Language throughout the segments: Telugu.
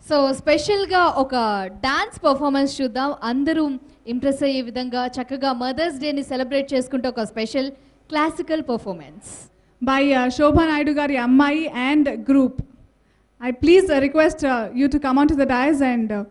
సో స్పెషల్గా ఒక డాన్స్ పర్ఫార్మెన్స్ చూద్దాం అందరూ ఇంప్రెస్ అయ్యే విధంగా చక్కగా మదర్స్ డేని సెలబ్రేట్ చేసుకుంటే ఒక special classical performance by uh, Shobha Naidu Gari Ammai and group. I please uh, request uh, you to come onto the dais and uh,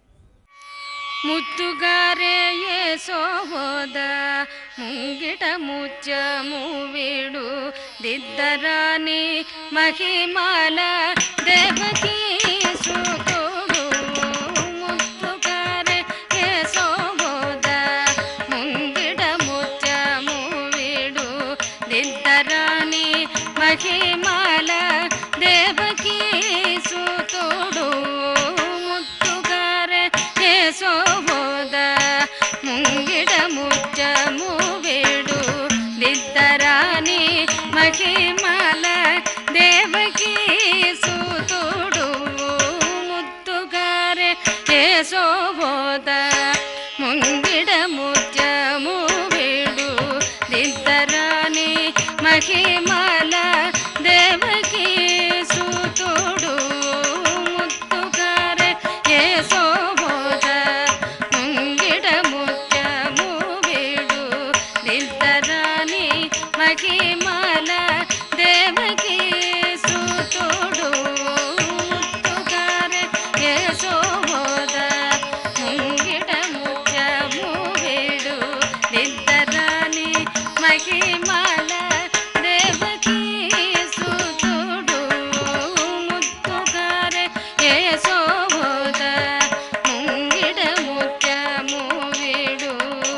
ముద్దుగారే సోద ముంగిట ముత్యము వీడు దిద్దరాని మహిమాల దేవకీ సుతుడు ముద్దుగారే సోద ముంగిట ముత్యము వీడు దిద్దరాని మహిమాల దేవకీ సుతుడు ముద్దుగారే యశోబోద ముంగిడ ముచ్చము వేడు దిద్దరాని మహిమల దేవకీ సూతుడు ముద్దుగారే యశోబోద ముంగిడ ముత్యము వేడు దిద్దరాని మహిమల దేవకీ సూతుడు ముద్దుగారే యశోబోద ముంగిడ ముత్యము వేడు దిద్దరాని మహిమల దేవకీ సూతుడు ముద్దుగారే యశోబోద ముంగిడ ముత్యము వేడు దిద్దరాని మహిమల దేవకీ సూతుడు ముద్దుగారే యశోబోద ముంగిడ ముత్యము వేడు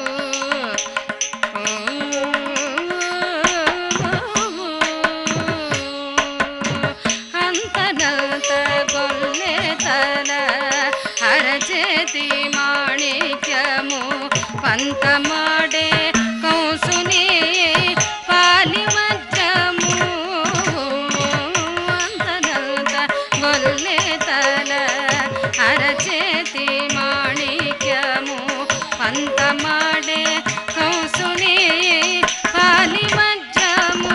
అంతనంత గొల్లె తల అరచేతి మాణిక్యము పంతమాడే కౌసుని పాలి మధ్యము అంతనంత గొల్లె తల అరచేతి మాణిక్యము పంతమాడే కౌసుని పాలి మధ్యము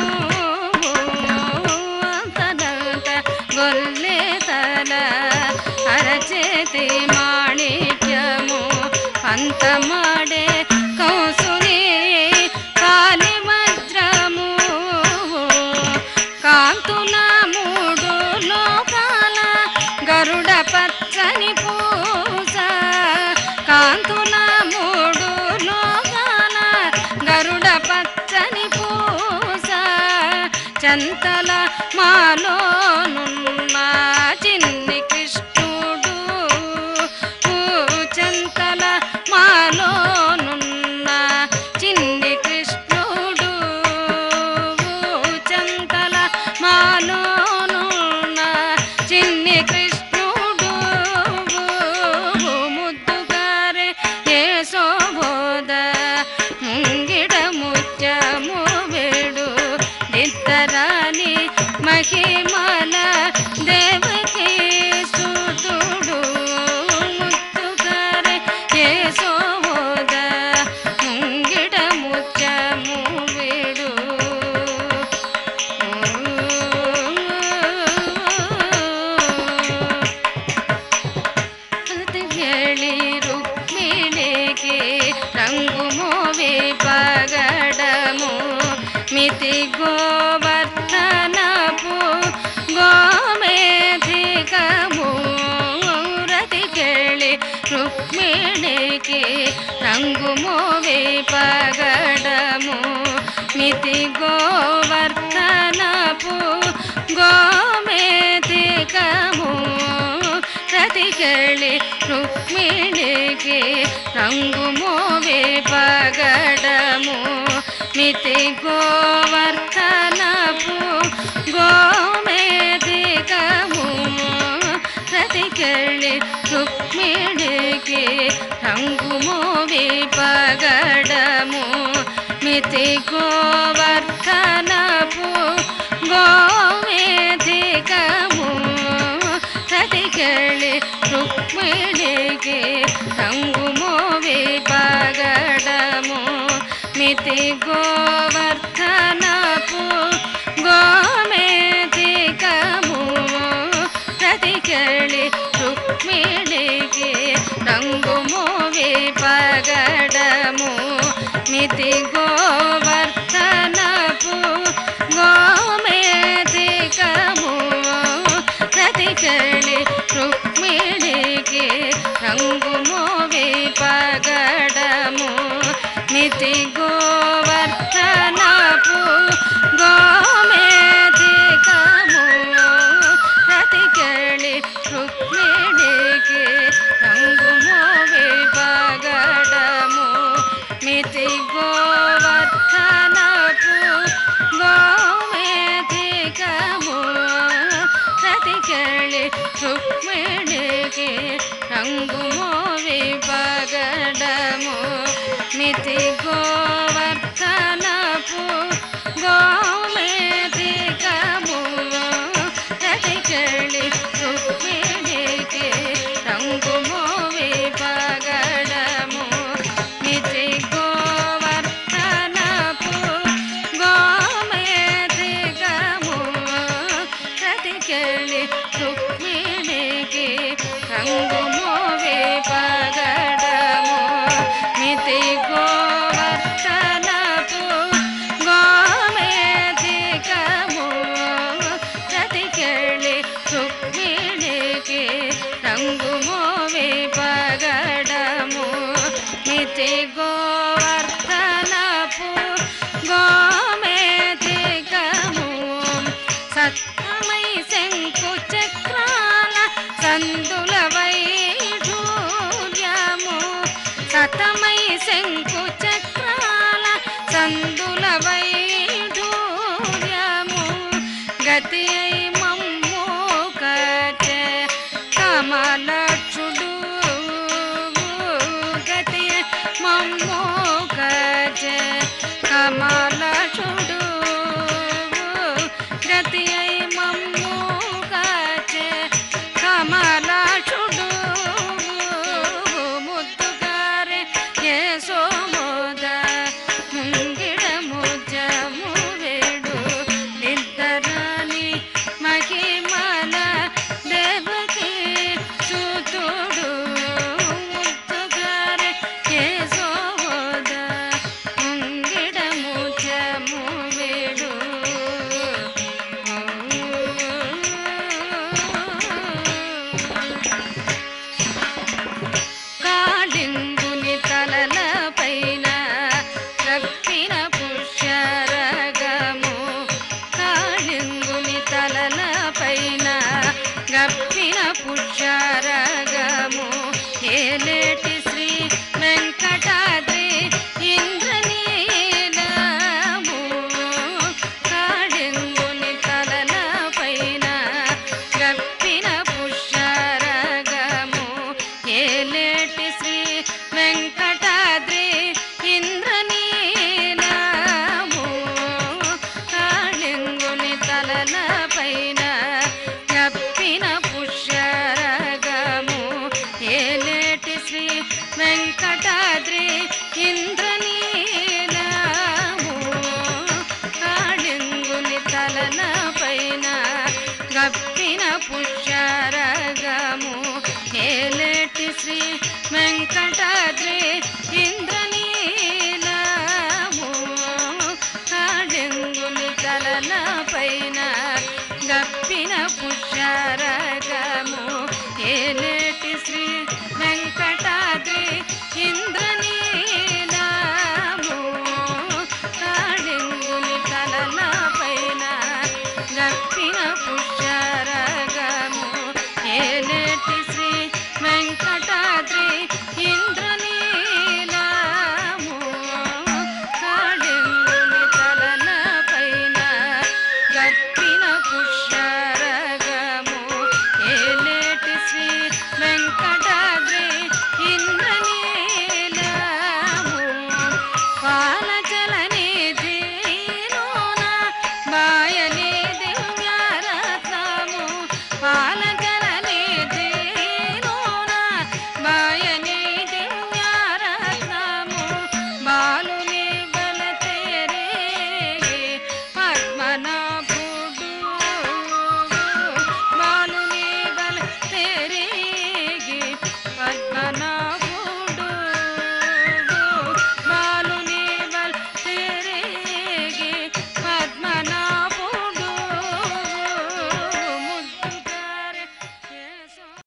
అంతనంత గొల్లె తల అరచేతి మాణిక్యము పంతమాడే కౌసుని కాలి వజ్రము కాంతుల మూడు లోకాల గరుడ పచ్చని పూస కాంతుల మూడు లోకాల గరుడ పచ్చని పూస చంతల మాలోనున్న చిన్ని కృష్ణుడు చంతల మాలోనున్న చిన్ని కృష్ణుడు చంతల మాలోనున్న చిన్ని కృష్ణుడు ముద్దుగారే యశోబోద ముంగిడ ముత్యము వేడు దిద్దరాని మహిమల దేవకీ సుతుడు ముద్దుగారే యశోబోద ముంగిడ ముత్యము వేడు ಹೇಳಿ ರುಕ್ಮಿಣಿಗೆ ರಂಗು ಮೋವೆ ಪಗಡಮು ಮಿತಿ ಗೋವರ್ಧನಪು ಗೋಮೇಧಿಕಮು ರತಿ ಕೇಳಿ ರುಕ್ಮಿಣಿಗೆ ರಂಗು ಮೋವೆ ಪಗಡಮು ಮಿತಿ ಗೋವರ್ಧನಪು ಗೋಮೇಧಿಕಮು ರತಿಗಳಿ ರುಕ್ಮಿಣಿಗೆ ರಂಗು ಮೋವೆ ಪಗಡಮು ಮಿತಿ ಗೋವರ್ಧನಪು ಗೋಮೇಧಿಕಮು ರತಿಗಳಿ ರುಕ್ಮಿಣಿಗೆ ರಂಗು ಮೋವೆ ಪಗಡಮು ಮಿತಿ ಗೋವರ್ಧನಪು ಗೋಮೇಧಿಕಮು ಸತಿಗಳಿ ರುಕ್ಮಿಣಿಗೆ ರಂಗು ಮೋವೆ ಪಗಡಮು ಮಿತಿ ಗೋವರ್ಧನಪು ಗೋಮೇಧಿಕಮು ರತಿಗಳಿ ರುಕ್ రుక్మిణికి రంగు మోవి పగడము మితి గోవర్ధనపు గోమేధికము రతికెళి రుక్మిణికి రంగు మోవి పగడము మితి గోవర్ధనపు గోమేధికము రతికెళి రుక్మిణికి రంగు మోవి పగడము మితి గోవర్ధనపు గోమేధికము రతికెళి రుక్మిణికి రంగు మోవి పగడము మితి గోవర్ధనపు గోమేధికము రతికెళి రుక్మిణికి రంగు మోవి పగడము మితి గోవర్ధనపు గోమేధికము రతికెళి రుక్మిణికి రంగు మోవి పగడము మితి గోవర్ధనపు గోమేధికము సత్తమై శంకు చక్రాల సందుల వైఢూర్యము సతమై శంకు చక్రాల సందుల వైఢూర్యము గతి అయి మమ్ము కచే కమలక్షుడు గతి అయి మమ్ము కచే కమలక్షుడు గతి అయి మమ్ము కచే కమలక్షుడు ముద్దుగారే యశోమోద ముంగిడ ముజము వేడు నిద్దరాని మహిమల దేవకి సుతుడు ముద్దుగారే యశోమోద ముంగిడ ముజము వేడు కాళింగుని తలల పైన రక్తిన పుష్యరగము కాళింగుని తలల పైన గప్పిన పుష్యరగము ఏలేటి శ్రీ వెంకటాద్రి ఇంద్రనీలము కాళింగుని తలల పైన గప్పిన పుష్యరగము ఏలేటి శ్రీ వెంకటాద్రి ఇంద్రనీలము కాళింగుని తలల పైన గప్పిన పుష్యరగము ఏలేటి శ్రీ వెంకటాద్రి ఇంద్రనీలము కాళింగుని తలల పైన గప్పిన పుష్యరగము ఏ